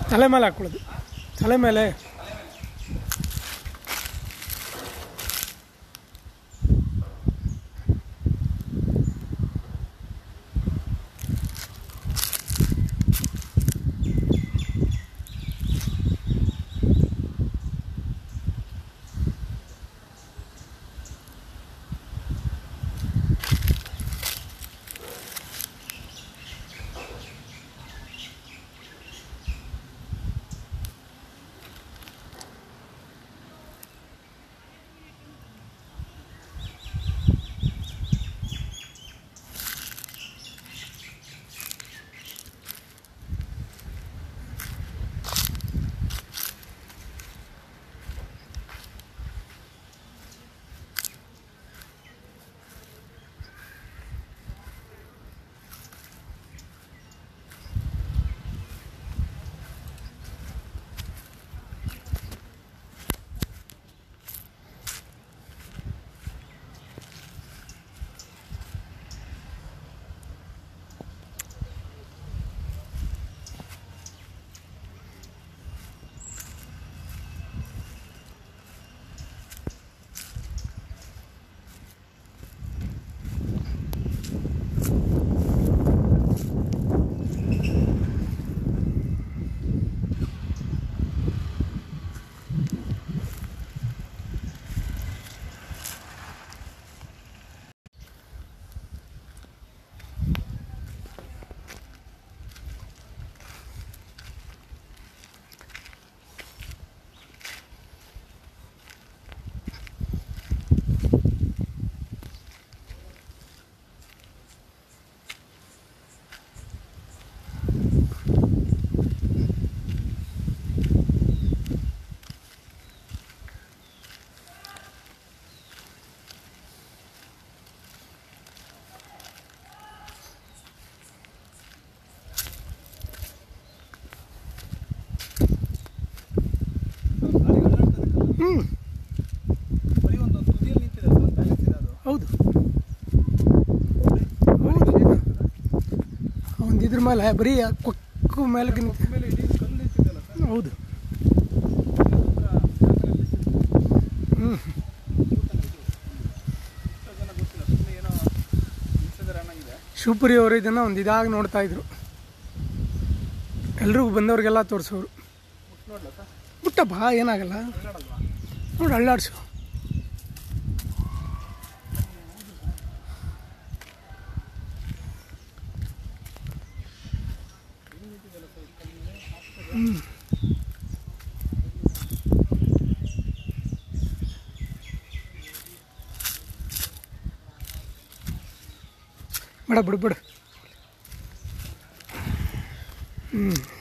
ತಲೆ ಮೇಲೆ ಹಾಕೊಳ್ಳೋದು ತಲೆ ಮೇಲೆ ಹ್ಞೂ ಬರೀ ಒಂದು ತುದಿಯಲ್ಲಿ ನಿಂತಿದೆ ಅದು ಬ್ಯಾಲೆನ್ಸ್ ಇದೆ ಅದು ಹೌದು ಹೌದು ಒಂದು ಇದ್ರ ಮೇಲೆ ಬರೀ ಕೊಕ್ಕು ಮೇಲೆ ನಿಂತ ಮೇಲೆ ಇಡೀ ಕಲ್ಲು ನಿಂತಿದೆಯಲ್ಲ ಸರ್ ಹೌದು ಹತ್ರ ಹ್ಞೂ ಎಷ್ಟೋ ಜನ ಗೊತ್ತಿಲ್ಲ ಸುಮ್ಮನೆ ಏನೋ ನಿಲ್ಸಿದಾರೆ ಅನ್ನಂಗಿದೆ ಶಿವಪುರಿ ಅವರು ಇದನ್ನು ಒಂದು ಇದಾಗಿ ನೋಡ್ತಾ ಇದ್ರು ಎಲ್ರಿಗೂ ಬಂದವ್ರಿಗೆಲ್ಲ ತೋರಿಸೋರು ಮುಟ್ಟು ನೋಡ್ಲಾ ಸರ್ ಬಿಟ್ಟಪ್ಪ ಏನಾಗಲ್ಲ ಅಲ್ಲಾಡಲ್ವಾ ನೋಡಿ ಅಳ್ಳಾಡ್ಸು ಹ್ಞೂ ಬೇಡ ಬಿಡು ಬಿಡು ಹ್ಞೂ